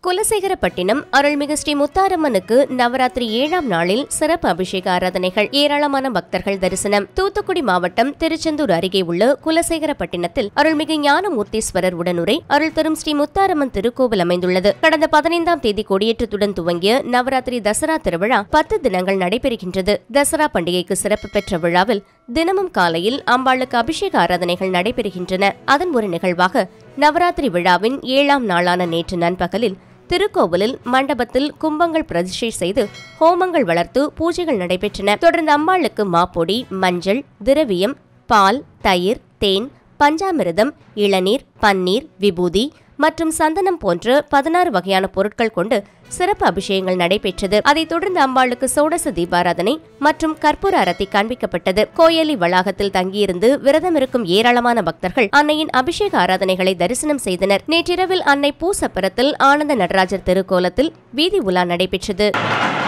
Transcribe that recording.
குலசேகரப்பட்டினம் அருள்மிகு ஸ்ரீ முத்தாரம்மனுக்கு நவராத்திரி ஏழாம் நாளில் சிறப்பு அபிஷேக ஆராதனைகள் ஏராளமான பக்தர்கள் தரிசனம் தூத்துக்குடி மாவட்டம் திருச்செந்தூர் அருகே உள்ள குலசேகரப்பட்டினத்தில் அருள்மிகு ஞானமூர்த்தீஸ்வரர் உடனுரை அருள் தரும் ஸ்ரீ முத்தாரம்மன் திருக்கோவில் அமைந்துள்ளது கடந்த பதினைந்தாம் தேதி கொடியேற்றத்துடன் துவங்கிய நவராத்திரி தசரா திருவிழா பத்து தினங்கள் நடைபெறுகின்றது தசரா பண்டிகைக்கு சிறப்பு பெற்ற விழாவில் தினமும் காலையில் அம்பாளுக்கு அபிஷேக ஆராதனைகள் நடைபெறுகின்றன அதன் ஒரு நிகழ்வாக நவராத்திரி விழாவின் ஏழாம் நாளான நேற்று நண்பகலில் திருக்கோவிலில் மண்டபத்தில் கும்பங்கள் பிரதிஷ்டை செய்து ஹோமங்கள் வளர்த்து பூஜைகள் நடைபெற்றன தொடர்ந்து அம்பாளுக்கு மாப்பொடி மஞ்சள் திரவியம் பால் தயிர் தேன் பஞ்சாமிர்தம் இளநீர் பன்னீர் விபூதி மற்றும் சந்தனம் போன்ற பதினாறு வகையான பொருட்கள் கொண்டு சிறப்பு அபிஷேகங்கள் நடைபெற்றது அதைத் தொடர்ந்து அம்பாளுக்கு சோடச தீபாராதனை மற்றும் கற்பூர அரத்தி காண்பிக்கப்பட்டது கோயலி வளாகத்தில் தங்கியிருந்து விரதம் இருக்கும் ஏராளமான பக்தர்கள் அன்னையின் அபிஷேக ஆராதனைகளை தரிசனம் செய்தனர் நேற்றிரவில் அன்னை பூசப்பரத்தில் ஆனந்த நடராஜர் திருக்கோலத்தில் வீதி உலா நடைபெற்றது